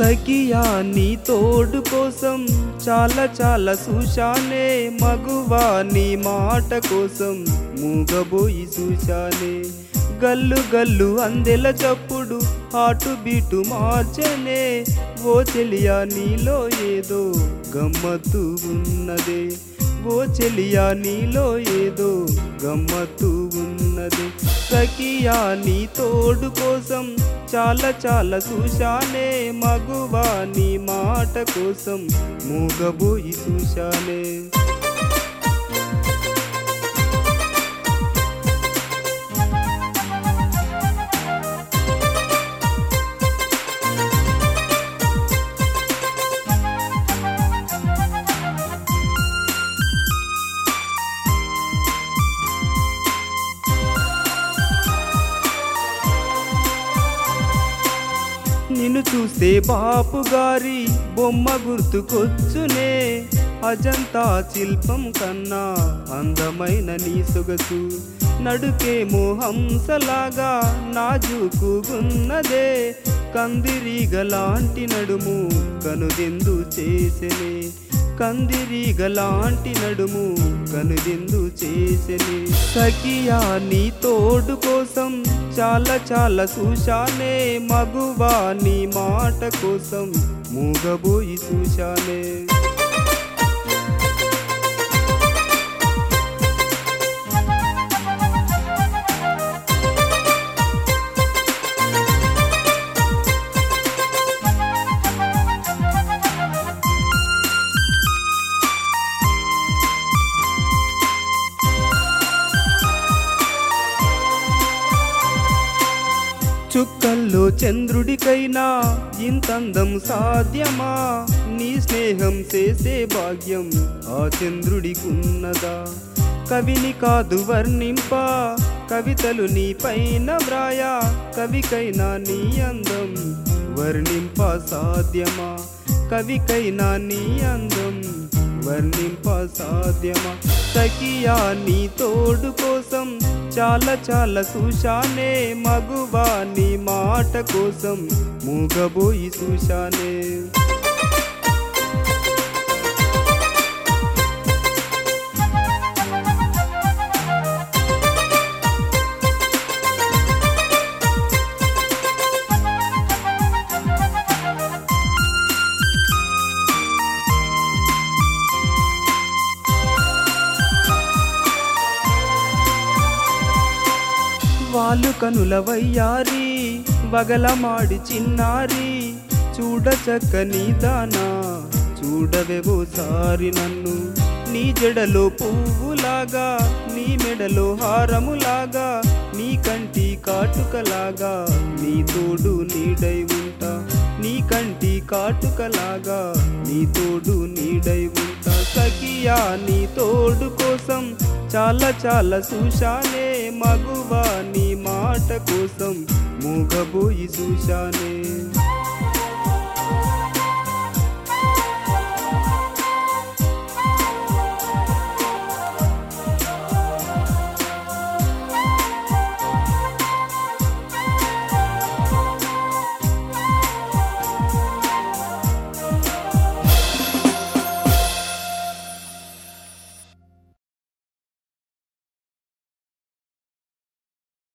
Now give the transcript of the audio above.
సఖియా నీ తోడు కోసం చాలా చాలా చూశానే మగువా నీ మాట కోసం మూగబోయి చూశానే గల్లు గల్లు అందెల చప్పుడు హాటు బీటు మార్చనే ఓ చెలియా నీలో ఏదో గమ్మత్తు ఉన్నదే ఓ చెలియా నీలో ఏదో గమ్మత్తు ఉన్నది సఖియా నీ తోడు కోసం చాలా చాలా చూశానే మగువా నీ మాట కోసం మూగబోయి చూశానే నిన్ను చూస్తే బాపు గారి బొమ్మ గుర్తుకొచ్చునే అజంతా శిల్పం కన్నా అందమైన నీ సొగసు నడుకేమో హంసలాగా నాజుకున్నదే కందిరీగలాంటి నడుము కనుదెందు చేసెనే కందిరీగలాంటి నడుము కనుదెందు చేసెనే సఖియా నీ తోడు కోసం చాలా చాలా చూశానే మగువా నీ మాట కోసం మూగబోయి చూశానే చుక్కల్లో చంద్రుడికైనా ఇంతందం సాధ్యమా నీ స్నేహం చేసే భాగ్యం ఆ చంద్రుడికున్నదా కవిని కాదు వర్ణింప కవితలు నీ పైన వ్రాయా కవికైనా నీ అందం వర్ణింప సాధ్యమా కవికైనా నీ అందం వర్ణింప సాధ్యమా సఖియా నీ తోడు కోసం చాలా చాలా చూశానే మగువా నీ మాట కోసం మూగబోయి చూశానే వాళ్ళు కనుల వయ్యారి వగలమాడి చిన్నారి చూడ చక్కని దానా చూడవెవో సారి నన్ను నీ జడలో పువ్వులాగా నీ మెడలో హారములాగా నీ కంటి కాటుకలాగా నీ తోడు నీడై ఉంటా నీ కంటి కాటుకలాగా నీ తోడు నీడై ఉంటా సఖియా నీ తోడు కోసం చాలా చాలా చూశానే మగువా నీ మాట కోసం మూగబోయి చూశానే